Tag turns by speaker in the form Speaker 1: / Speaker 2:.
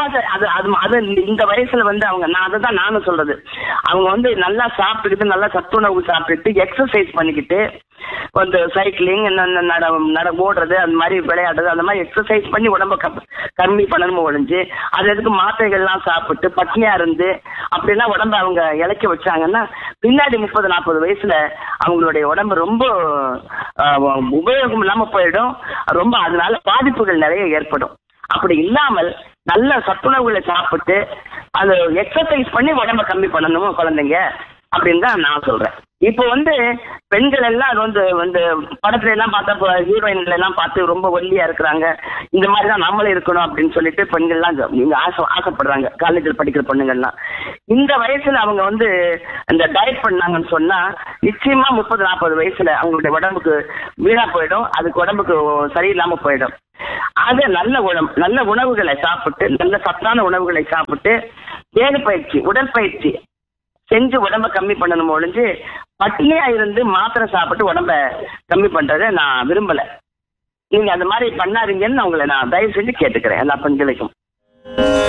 Speaker 1: sir அது அது அது இந்த வயசுல வந்து அவங்க நான் அதை தான் நானும் சொல்றது அவங்க வந்து நல்லா சாப்பிட்டுக்கிட்டு நல்லா சத்துணவு சாப்பிட்டுட்டு எக்ஸசைஸ் பண்ணிக்கிட்டு வந்து சைக்கிளிங் நட நட ஓடுறது அந்த மாதிரி விளையாடுறது அந்த மாதிரி எக்ஸசைஸ் பண்ணி உடம்ப கம்- கம்மி பண்ணணும் ஒழிஞ்சு அது எதுக்கு மாத்திரைகள்லாம் சாப்பிட்டு பட்னியா இருந்து அப்படிலாம் உடம்ப அவங்க இழைக்க வச்சாங்கன்னா பின்னாடி முப்பது நாற்பது வயசுல அவங்களுடைய உடம்பு ரொம்ப ஆஹ், உபயோகம் இல்லாம போயிடும் ரொம்ப அதனால பாதிப்புகள் நிறைய ஏற்படும் அப்படி இல்லாமல் நல்ல சத்துணவுகளை சாப்பிட்டு அது எக்ஸசைஸ் பண்ணி உடம்ப கம்மி பண்ணணும் குழந்தைங்க அப்படின்னு தான் நான் சொல்றேன் இப்போ வந்து பெண்கள் எல்லாம் அது வந்து வந்து படத்துல எல்லாம் பார்த்தா ஹீரோயின்ல எல்லாம் பார்த்து ரொம்ப ஒல்லியா இருக்கிறாங்க இந்த மாதிரி தான் நம்மளும் இருக்கணும் அப்படின்னு சொல்லிட்டு பெண்கள்லாம் ஜ- இங்க ஆசை ஆசைப்படுறாங்க காலேஜில் படிக்கிற பொண்ணுங்கள்லாம் இந்த வயசுல அவங்க வந்து அந்த டயட் பண்ணாங்கன்னு சொன்னா நிச்சயமா முப்பது நாற்பது வயசுல அவங்களுடைய உடம்புக்கு வீணா போயிடும் அதுக்கு உடம்புக்கு சரியில்லாம போயிடும் அது நல்ல உணவு நல்ல உணவுகளை சாப்பிட்டு நல்ல சத்தான உணவுகளை சாப்பிட்டு தேக பயிற்சி உடற்பயிற்சி செஞ்சு உடம்ப கம்மி பண்ணணும் ஒழிஞ்சு பட்டினியா இருந்து மாத்திரை சாப்பிட்டு உடம்ப கம்மி பண்றதை நான் விரும்பல நீங்க அந்த மாதிரி பண்ணாதீங்கன்னு நான் உங்களை நான் தயவு செஞ்சு கேட்டுக்கிறேன் எல்லா பெண்களுக்கும்